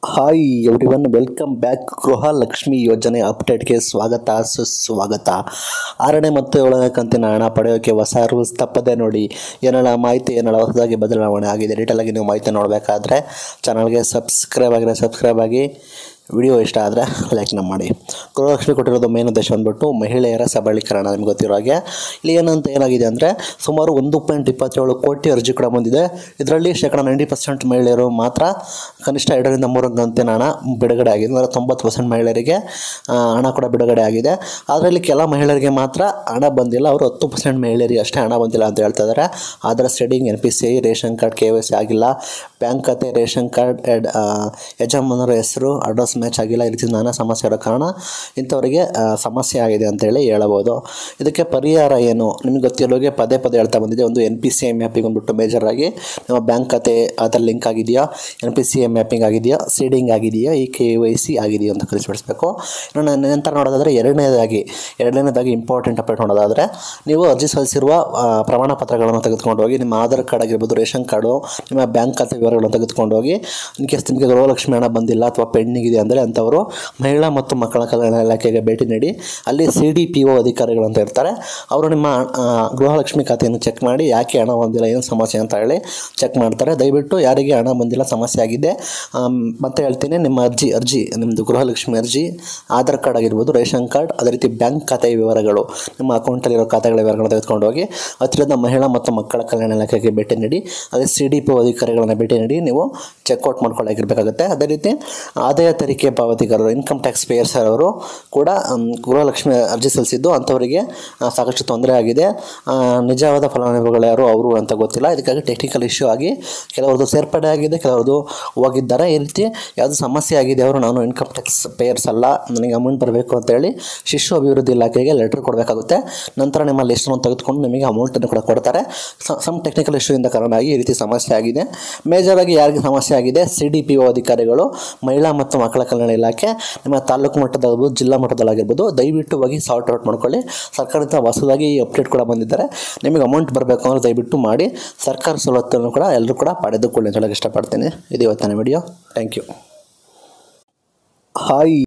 hi everyone welcome back Gruha Lakshmi ಯೋಜನೆ ಅಪ್ಡೇಟ್ಗೆ ಸ್ವಾಗತ ಸುಸ್ವಾಗತ ಆರನೇ ಮತ್ತು ಏಳನೇ ಕಂತಿನ ಹಣ ಪಡೆಯೋಕ್ಕೆ ಹೊಸ ರೂಲ್ಸ್ ತಪ್ಪದೆ ನೋಡಿ ಏನೆಲ್ಲ ಮಾಹಿತಿ ಏನೆಲ್ಲ ಹೊಸದಾಗಿ ಬದಲಾವಣೆ ಆಗಿದೆ ಡೀಟೇಲ್ ಆಗಿ ನೀವು ಮಾಹಿತಿ ನೋಡಬೇಕಾದ್ರೆ ಚಾನಲ್ಗೆ ಸಬ್ಸ್ಕ್ರೈಬ್ ಆಗಿರೋ ಸಬ್ಸ್ಕ್ರೈಬ್ ಆಗಿ ವಿಡಿಯೋ ಇಷ್ಟ ಆದರೆ ಲೈಕ್ನ ಮಾಡಿ ಗೃಹಲಕ್ಷ್ಮಿ ಕೊಟ್ಟಿರೋದು ಮೇನ್ ಉದ್ದೇಶ ಬಂದ್ಬಿಟ್ಟು ಮಹಿಳೆಯರ ಸಬಲೀಕರಣ ನಿಮ್ಗೆ ಗೊತ್ತಿರೋ ಹಾಗೆ ಇಲ್ಲಿ ಏನಂತ ಏನಾಗಿದೆ ಅಂದರೆ ಸುಮಾರು ಒಂದು ಪಾಯಿಂಟ್ ಇಪ್ಪತ್ತೇಳು ಕೋಟಿ ಅರ್ಜಿ ಕೂಡ ಬಂದಿದೆ ಇದರಲ್ಲಿ ಶೇಕಡ ನೈಂಟಿ ಪರ್ಸೆಂಟ್ ಮಹಿಳೆಯರು ಮಾತ್ರ ಕನಿಷ್ಠ ಎರಡರಿಂದ ಮೂರು ಕಂತಿನ ಹಣ ಬಿಡುಗಡೆ ಆಗಿದೆ ಅಂದರೆ ತೊಂಬತ್ತು ಪರ್ಸೆಂಟ್ ಮಹಿಳೆಯರಿಗೆ ಆ, ಹಣ ಕೂಡ ಬಿಡುಗಡೆ ಆಗಿದೆ ಅದರಲ್ಲಿ ಕೆಲ ಮಹಿಳೆಯರಿಗೆ ಮಾತ್ರ ಹಣ ಬಂದಿಲ್ಲ ಅವರು ಹತ್ತು ಪರ್ಸೆಂಟ್ ಮಹಿಳೆಯರಿಗೆ ಅಷ್ಟೇ ಹಣ ಬಂದಿಲ್ಲ ಅಂತ ಹೇಳ್ತಾ ಇದ್ದಾರೆ Aadhaar seeding N P C I ration card K Y C ಆಗಿಲ್ಲ ಬ್ಯಾಂಕ್ ಖಾತೆ ರೇಷನ್ ಕಾರ್ಡ್ ಎಡ್ ಆ, ಯಜಮಾನರ ಹೆಸರು ಅಡ್ರೆಸ್ ಮ್ಯಾಚ್ ಆಗಿಲ್ಲ ಈ ರೀತಿ ನಾನಾ ಸಮಸ್ಯೆ ಇರೋ ಕಾರಣ ಇಂಥವರಿಗೆ ಆ, ಸಮಸ್ಯೆ ಆಗಿದೆ ಅಂತೇಳಿ ಹೇಳಬಹುದು ಇದಕ್ಕೆ ಪರಿಹಾರ ಏನು ನಿಮಗೆ ಗೊತ್ತಿರೋಗೆ ಪದೇ ಪದೇ ಹೇಳ್ತಾ ಬಂದಿದೆ ಒಂದು N P C A mapping ಬಂದ್ಬಿಟ್ಟು ಮೇಜರ್ ಆಗಿ ನಿಮ್ಮ ಬ್ಯಾಂಕ್ ಖಾತೆ ಅದರ ಲಿಂಕ್ ಆಗಿದೆಯಾ N P C A mapping ಆಗಿದೆಯಾ ಸೀಡಿಂಗ್ ಆಗಿದೆಯಾ ಈ ಕೆ ವೈ ಸಿ ಆಗಿದೆಯಾ ಅಂತ ತಿಳಿಸ್ಬಿಡಿಸ್ಬೇಕು ಇನ್ನು ನನ್ನ ನಂತರ ನೋಡೋದಾದರೆ ಎರಡನೇದಾಗಿ ಎರಡನೇದಾಗಿ ಇಂಪಾರ್ಟೆಂಟ್ ಅಪ್ಡೇಟ್ ನೋಡೋದಾದರೆ ನೀವು ಅರ್ಜಿ ಸಲ್ಲಿಸಿರುವ ಆ, ಪ್ರಮಾಣ ಪತ್ರಗಳನ್ನು ತೆಗೆದುಕೊಂಡು ಹೋಗಿ ನಿಮ್ಮ ಆಧಾರ್ ಕಾರ್ಡ್ ಆಗಿರ್ಬೋದು ರೇಷನ್ ಕಾರ್ಡು ನಿಮ್ಮ ಬ್ಯಾಂಕ್ ಖಾತೆ ವಿವರಗಳನ್ನು ತೆಗೆದುಕೊಂಡು ಹೋಗಿ ಇನ್ ಕೇಸ್ ನಿಮಗೆ ಗೃಹಲಕ್ಷ್ಮಿ ಹಣ ಬಂದಿಲ್ಲ ಅಥವಾ ಪೆಂಡಿಂಗ್ ಇದೆ ಅಂದರೆ ಅಂಥವರು ಮಹಿಳಾ ಮತ್ತು ಮಕ್ಕಳ ಕಲ್ಯಾಣ ಇಲಾಖೆಗೆ ಭೇಟಿ ನೀಡಿ ಅಲ್ಲಿ ಸಿ ಡಿ ಪಿ ಒ ಅಧಿಕಾರಿಗಳು ಅಂತ ಇರ್ತಾರೆ ಅವರು ನಿಮ್ಮ ಆ, ಗೃಹಲಕ್ಷ್ಮಿ ಖಾತೆಯನ್ನು ಚೆಕ್ ಮಾಡಿ ಯಾಕೆ ಹಣ ಬಂದಿಲ್ಲ ಏನು ಸಮಸ್ಯೆ ಅಂತ ಹೇಳಿ ಚೆಕ್ ಮಾಡ್ತಾರೆ ದಯವಿಟ್ಟು ಯಾರಿಗೆ ಹಣ ಬಂದಿಲ್ಲ ಸಮಸ್ಯೆ ಆಗಿದೆ ಆಮ್, ಮತ್ತೆ ಹೇಳ್ತೀನಿ ನಿಮ್ಮ ಅರ್ಜಿ ಅರ್ಜಿ ನಿಮ್ಮದು ಗೃಹಲಕ್ಷ್ಮಿ ಅರ್ಜಿ ಆಧಾರ್ ಕಾರ್ಡ್ ಆಗಿರ್ಬೋದು ರೇಷನ್ ಕಾರ್ಡ್ ಅದೇ ರೀತಿ ಬ್ಯಾಂಕ್ ಖಾತೆ ವಿವರಗಳು ನಿಮ್ಮ ಅಕೌಂಟಲ್ಲಿರೋ ಖಾತೆಗಳ ವಿವರಗಳನ್ನು ತೆಗೆದುಕೊಂಡು ಹೋಗಿ ಹತ್ತಿರದ ಮಹಿಳಾ ಮತ್ತು ಮಕ್ಕಳ ಕಲ್ಯಾಣ ಇಲಾಖೆಗೆ ಭೇಟಿ ನೀಡಿ ಅದೇ ಸಿ ಡಿ ಪಿ ಅಧಿಕಾರಿಗಳನ್ನು ಭೇಟಿ ನೀಡಿ ನೀವು ಚೆಕ್ಔಟ್ ಮಾಡ್ಕೊಳ್ಳಾಗಿರ್ಬೇಕಾಗುತ್ತೆ ಅದೇ ರೀತಿ ಆದಾಯ ತೆರಿಗೆ ಪಾವತಿಗಾರರು ಇನ್ಕಮ್ ಟ್ಯಾಕ್ಸ್ ಪೇಯರ್ಸ್ ಅವರು ಕೂಡ ಮ್, ಗೃಹಲಕ್ಷ್ಮಿ ಅರ್ಜಿ ಸಲ್ಲಿಸಿದ್ದು ಅಂಥವರಿಗೆ ಆ, ಸಾಕಷ್ಟು ತೊಂದರೆ ಆಗಿದೆ ಆ, ನಿಜವಾದ ಫಲಾನುಭವಿಗಳು ಯಾರು ಅವರು ಅಂತ ಗೊತ್ತಿಲ್ಲ ಇದಕ್ಕಾಗಿ ಟೆಕ್ನಿಕಲ್ ಇಶ್ಯೂ ಆಗಿ ಕೆಲವ್ರದ್ದು ಸೇರ್ಪಡೆ ಆಗಿದೆ ಕೆಲವ್ರದ್ದು ಹೋಗಿದ್ದಾರೆ ಈ ರೀತಿ ಯಾವುದು ಸಮಸ್ಯೆ ಆಗಿದೆ ಅವರು ನಾನು ಇನ್ಕಮ್ ಟ್ಯಾಕ್ಸ್ ಪೇಯರ್ಸ್ ಅಲ್ಲ ನನಗೆ ಅಮೌಂಟ್ ಬರಬೇಕು ಅಂತೇಳಿ ಶಿಶು ಅಭಿವೃದ್ಧಿ ಇಲಾಖೆಗೆ ಲೆಟರ್ ಕೊಡಬೇಕಾಗುತ್ತೆ ನಂತರ ನಿಮ್ಮ ಲಿಸ್ಟನ್ನು ತೆಗೆದುಕೊಂಡು ನಿಮಗೆ ಅಮೌಂಟನ್ನು ಕೂಡ ಕೊಡ್ತಾರೆ ಸಮ್ ಟೆಕ್ನಿಕಲ್ ಇಶ್ಯೂಯಿಂದ ಕಾರಣವಾಗಿ ಈ ರೀತಿ ಸಮಸ್ಯೆ ಆಗಿದೆ ಮೇಜರ್ ಆಗಿ ಯಾರಿಗೆ ಸಮಸ್ಯೆ ಆಗಿದೆ ಸಿ ಡಿ ಪಿ ಒ ಅಧಿಕಾರಿಗಳು ಮಹಿಳಾ ಮತ್ತು ಮಕ್ಕಳ ಕಲ್ಯಾಣ ಇಲಾಖೆ ನಿಮ್ಮ ತಾಲೂಕು ಮಟ್ಟದಾಗಿರ್ಬೋದು ಜಿಲ್ಲಾ ಮಟ್ಟದಲ್ಲಾಗಿರ್ಬೋದು ದಯವಿಟ್ಟು ಹೋಗಿ ಸಾರ್ಟ್ ಔಟ್ ಮಾಡ್ಕೊಳ್ಳಿ ಸರ್ಕಾರದಿಂದ ಹೊಸದಾಗಿ ಈ ಅಪ್ಡೇಟ್ ಕೂಡ ಬಂದಿದ್ದಾರೆ ನಿಮಗೆ ಅಮೌಂಟ್ ಬರಬೇಕು ಅಂದ್ರೆ ದಯವಿಟ್ಟು ಮಾಡಿ ಸರ್ಕಾರ ಸವಲತ್ತನ್ನು ಕೂಡ ಎಲ್ಲರೂ ಕೂಡ ಪಡೆದುಕೊಳ್ಳಿ ಅಂತ ಹೇಳಕ್ಕೆ ಇಷ್ಟಪಡ್ತೀನಿ ಇದು ಇವತ್ತಿನ ವಿಡಿಯೋ ಥ್ಯಾಂಕ್ ಯು ಹಾಯ್